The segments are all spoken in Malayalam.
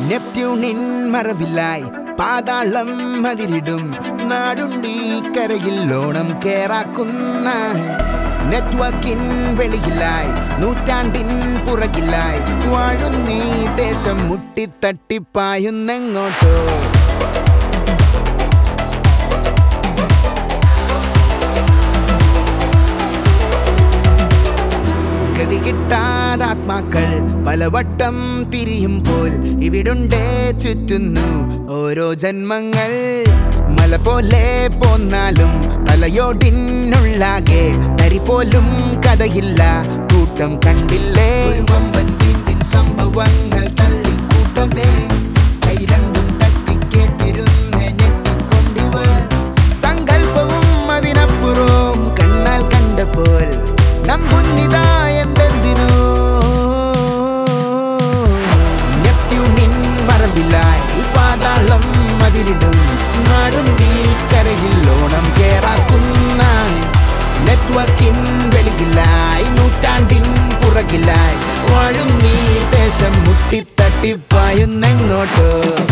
നെപ്റ്റ്യൂണിൻ മറവിലായി പാതാളം അതിരിടും നാടുണ്ടീ കരയിൽ ഓണം കേറാക്കുന്ന നെറ്റ്വർക്കിൻ വെളിയിലായി നൂറ്റാണ്ടിൻ പുറകിലായി വാഴുന്നീ ദേശം മുട്ടിത്തട്ടിപ്പായുന്നെങ്ങോട്ടോ ഗതി കിട്ടാതാത്മാക്കൾ പലവട്ടം തിരിയുമ്പോൾ ഇവിടുണ്ടേ ചുറ്റുന്നു ഓരോ ജന്മങ്ങൾ മല പോലെ പോന്നാലും തലയോടിനുള്ളാകെ തരി പോലും കഥയില്ല കൂട്ടം കണ്ടില്ലേ ഒരു വമ്പൻ വീണ്ടിൻ സംഭവങ്ങൾ തള്ളിക്കൂട്ടവേ കൈ രണ്ടും തട്ടിക്കേട്ടിരുന്ന് ഞെട്ടിക്കൊണ്ടിവർ സങ്കല്പവും അതിനപ്പുറവും കണ്ണാൽ കണ്ടപ്പോൾ നമ്പുന്നിതാ എന്തെന്തിനോ നെപ്റ്റ്യൂണിൻ മറവിലായി പാതാളം അതിരിടും നാടും ഈ കരയിൽ ഓണം കേറാക്കുന്ന നെറ്റ്വർക്കിൻ വെളിയിലായി നൂറ്റാണ്ടിൻ പുറകിലായി വാഴും നീ ദേശം മുട്ടിത്തട്ടിപ്പായുന്നെങ്ങോട്ടോ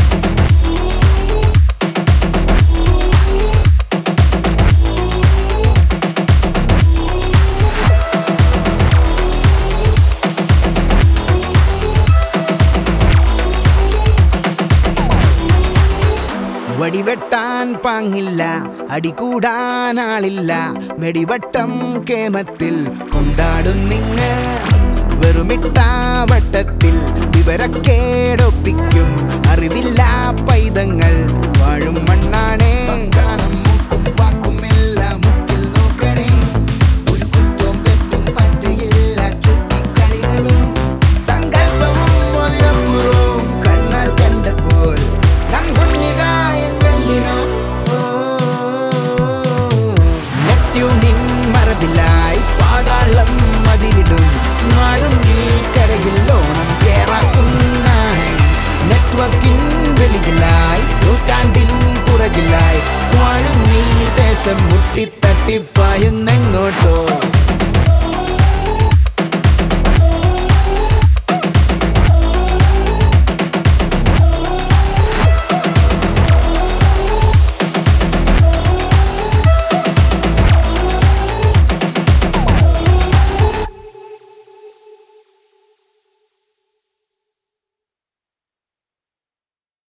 വടിവെട്ടാൻ പാങ്ങില്ല അടികൂടാൻ ആളില്ല വെടിവട്ടം കേമത്തിൽ കൊണ്ടാടുന്നിങ്ങ വെറുമിട്ട വട്ടത്തിൽ വിവരക്കേടൊപ്പിക്കും അറിവില്ല പൈതങ്ങൾ വാഴും മണ്ണാണേ കാണും മൂക്കും വാക്കും എല്ലാം മുക്കിൽ നോക്കണേ ഒരു കുറ്റവും തെറ്റും പറ്റയില്ല ചുറ്റിക്കളികളും സങ്കല്പവും ഒലിയപ്പുറവും കണ്ണാൽ കണ്ടപ്പോൾ നമ്പുന്നിക എന്തെല്ലിനോ നെറ്റ്യൂണിൻ മറവിലായി പാതാളം മതിലിടും നാടും ഈ കരയിൽ ഓണം കേറാക്കുന്ന നെറ്റ്വർക്കിൻ വെളിയിലായി നൂറ്റാണ്ടിൻ പുറകിലായി വാഴും നീ ദേശം മുട്ടിത്തട്ടിപ്പായുന്നെങ്ങോട്ടോ